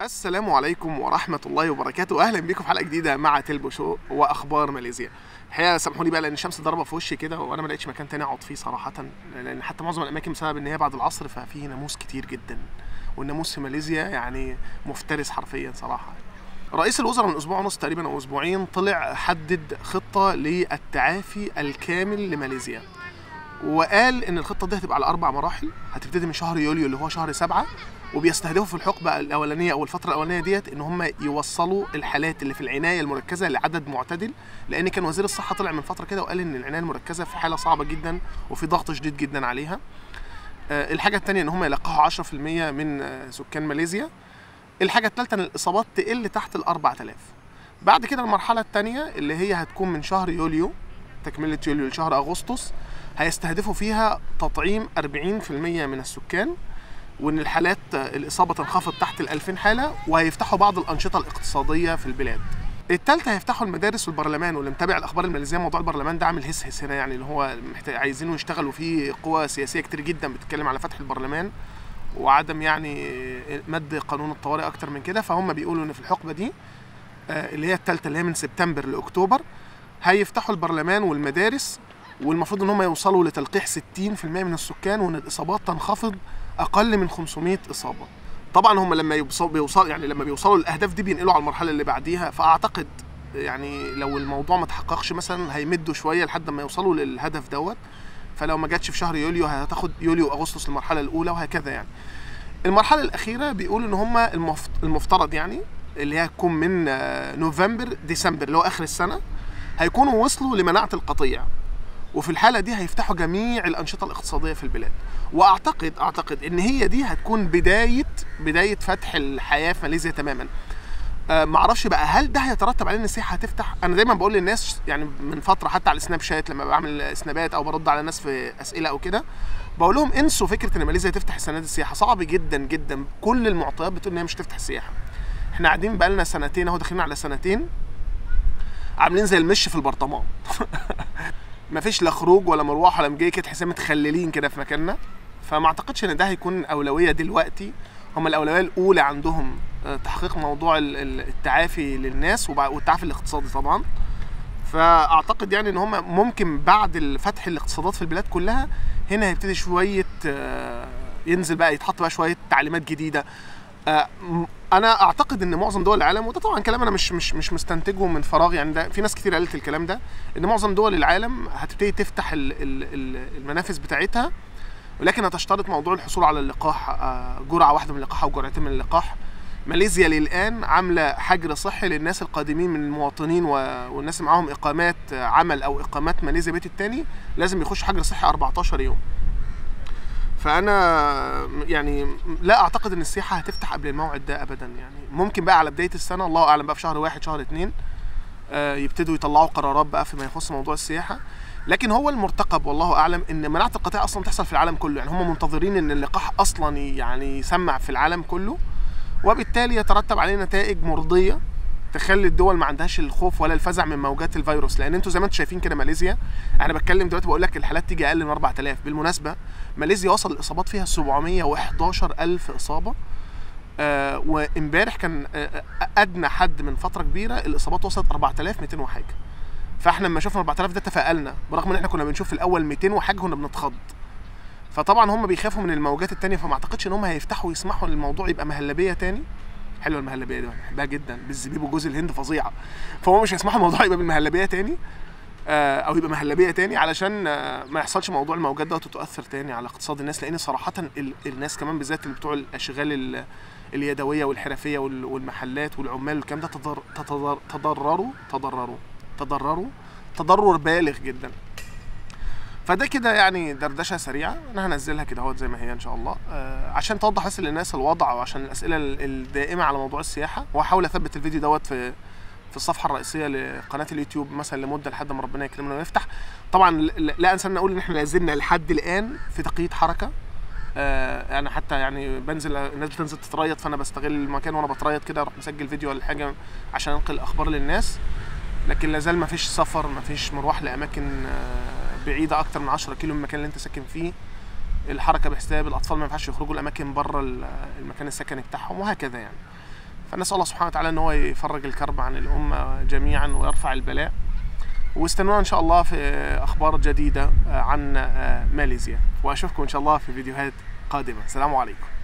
السلام عليكم ورحمة الله وبركاته أهلا بكم في حلقة جديدة مع تلبو شو وأخبار ماليزيا الحقيقة سامحوني بقى لأن الشمس ضربة في وشي كده وأنا ما لقيتش مكان تاني أقعد فيه صراحة لأن حتى معظم الأماكن بسبب إن هي بعد العصر ففيه ناموس كتير جدا والناموس في ماليزيا يعني مفترس حرفيا صراحة رئيس الوزراء من اسبوع ونص تقريبا او اسبوعين طلع حدد خطه للتعافي الكامل لماليزيا وقال ان الخطه دي هتبقى على اربع مراحل هتبتدي من شهر يوليو اللي هو شهر سبعة وبيستهدفوا في الحقبه الاولانيه او الفتره الاولانيه ديت ان هم يوصلوا الحالات اللي في العنايه المركزه لعدد معتدل لان كان وزير الصحه طلع من فتره كده وقال ان العنايه المركزه في حاله صعبه جدا وفي ضغط شديد جدا عليها آه، الحاجه الثانيه ان هم يلقحوا 10% من آه، سكان ماليزيا الحاجه الثالثه ان الاصابات تقل تحت ال 4000 بعد كده المرحله الثانيه اللي هي هتكون من شهر يوليو تكمله يوليو لشهر اغسطس هيستهدفوا فيها تطعيم 40% من السكان وان الحالات الاصابه تنخفض تحت ال 2000 حاله وهيفتحوا بعض الانشطه الاقتصاديه في البلاد التالتة هيفتحوا المدارس والبرلمان واللي متابع الاخبار الماليزيه موضوع البرلمان ده عامل هس هس هنا يعني اللي هو محتاج عايزينه يشتغلوا فيه قوى سياسيه كتير جدا بتتكلم على فتح البرلمان وعدم يعني مد قانون الطوارئ اكتر من كده فهم بيقولوا ان في الحقبه دي آه، اللي هي الثالثه اللي هي من سبتمبر لاكتوبر هيفتحوا البرلمان والمدارس والمفروض ان هم يوصلوا لتلقيح 60% من السكان وان الاصابات تنخفض اقل من 500 اصابه طبعا هم لما يوصلوا بيوصل يعني لما بيوصلوا للاهداف دي بينقلوا على المرحله اللي بعديها فاعتقد يعني لو الموضوع ما تحققش مثلا هيمدوا شويه لحد ما يوصلوا للهدف دوت فلو ما جاتش في شهر يوليو هتاخد يوليو واغسطس المرحله الاولى وهكذا يعني المرحله الاخيره بيقولوا ان هم المفت- المفترض يعني اللي هي هتكون من آه، نوفمبر ديسمبر اللي هو اخر السنه هيكونوا وصلوا لمناعه القطيع وفي الحاله دي هيفتحوا جميع الانشطه الاقتصاديه في البلاد واعتقد اعتقد ان هي دي هتكون بدايه بدايه فتح الحياه في ماليزيا تماما آه، معرفش بقى هل ده هيترتب عليه ان السياحه هتفتح انا دايما بقول للناس يعني من فتره حتى على السناب شات لما بعمل سنابات او برد على ناس في اسئله او كده بقول لهم انسوا فكره ان ماليزيا تفتح السنه دي السياحه صعب جدا جدا كل المعطيات بتقول ان هي مش تفتح السياحه احنا قاعدين بقالنا سنتين اهو داخلين على سنتين عاملين زي المش في البرطمان مفيش لا خروج ولا مروح ولا مجي كده تحسنا متخللين كده في مكاننا فما اعتقدش ان ده هيكون اولويه دلوقتي هم الاولويه الاولى عندهم آه، تحقيق موضوع ال- ال- التعافي للناس وبع- والتعافي الاقتصادي طبعا فاعتقد يعني ان هم ممكن بعد الفتح الاقتصادات في البلاد كلها هنا هيبتدي شويه آه، ينزل بقى يتحط بقى شويه تعليمات جديده آه، م- انا اعتقد ان معظم دول العالم وده طبعا كلام انا مش مش مش مستنتجه من فراغ يعني ده في ناس كتير قالت الكلام ده ان معظم دول العالم هتبتدي تفتح ال- ال- ال- المنافذ بتاعتها ولكن هتشترط موضوع الحصول على اللقاح آه، جرعه واحده من اللقاح او جرعتين من اللقاح ماليزيا للان عامله حجر صحي للناس القادمين من المواطنين و- والناس اللي معاهم اقامات آه، عمل او اقامات ماليزيا بيت التاني لازم يخش حجر صحي 14 يوم فانا يعني لا اعتقد ان السياحه هتفتح قبل الموعد ده ابدا يعني ممكن بقى على بدايه السنه الله اعلم بقى في شهر واحد شهر اتنين آه، يبتدوا يطلعوا قرارات بقى فيما يخص موضوع السياحه لكن هو المرتقب والله اعلم ان مناعه القطيع اصلا تحصل في العالم كله يعني هم منتظرين ان اللقاح اصلا ي- يعني يسمع في العالم كله وبالتالي يترتب عليه نتائج مرضيه تخلي الدول ما عندهاش الخوف ولا الفزع من موجات الفيروس لان انتوا زي ما انتم شايفين كده ماليزيا انا بتكلم دلوقتي بقول لك الحالات تيجي اقل من 4000 بالمناسبه ماليزيا وصل الاصابات فيها 711 الف اصابه آه وامبارح كان آه آه، ادنى حد من فتره كبيره الاصابات وصلت 4200 وحاجه فاحنا لما شفنا 4000 ده تفائلنا برغم ان احنا كنا بنشوف في الاول 200 وحاجه كنا بنتخض فطبعا هم بيخافوا من الموجات التانية فما اعتقدش ان هم هيفتحوا ويسمحوا للموضوع يبقى مهلبيه تاني حلوه المهلبيه دي بحبها جدا بالزبيب وجوز الهند فظيعه فهم مش هيسمحوا الموضوع يبقى بالمهلبيه تاني آه، او يبقى مهلبيه تاني علشان آه، ما يحصلش موضوع الموجات ده وتتاثر تاني على اقتصاد الناس لان صراحه ال- الناس كمان بالذات اللي بتوع الاشغال ال- اليدويه والحرفيه وال- والمحلات والعمال والكلام ده تضر- تتضر- تضرروا تضرروا تضرروا تضرر بالغ جدا فده كده يعني دردشه سريعه انا هنزلها كده اهوت زي ما هي ان شاء الله آه عشان توضح بس للناس الوضع وعشان الاسئله ال- الدائمه على موضوع السياحه وهحاول اثبت الفيديو دوت في في الصفحه الرئيسيه لقناه اليوتيوب مثلا لمده لحد ما ربنا يكرمنا ونفتح طبعا ل- لا انسى ان اقول ان احنا لازلنا لحد الان في تقييد حركه آه انا حتى يعني بنزل الناس بتنزل تتريض فانا بستغل المكان وانا بتريض كده اروح مسجل فيديو ولا حاجه عشان انقل الاخبار للناس لكن لازال ما فيش سفر ما فيش مروح لاماكن آه، بعيده اكتر من 10 كيلو من المكان اللي انت ساكن فيه الحركه بحساب الاطفال ما ينفعش يخرجوا الاماكن بره ال- المكان السكني بتاعهم وهكذا يعني فنسال الله سبحانه وتعالى ان هو يفرج الكرب عن الامه جميعا ويرفع البلاء واستنونا ان شاء الله في اخبار جديده عن ماليزيا واشوفكم ان شاء الله في فيديوهات قادمه السلام عليكم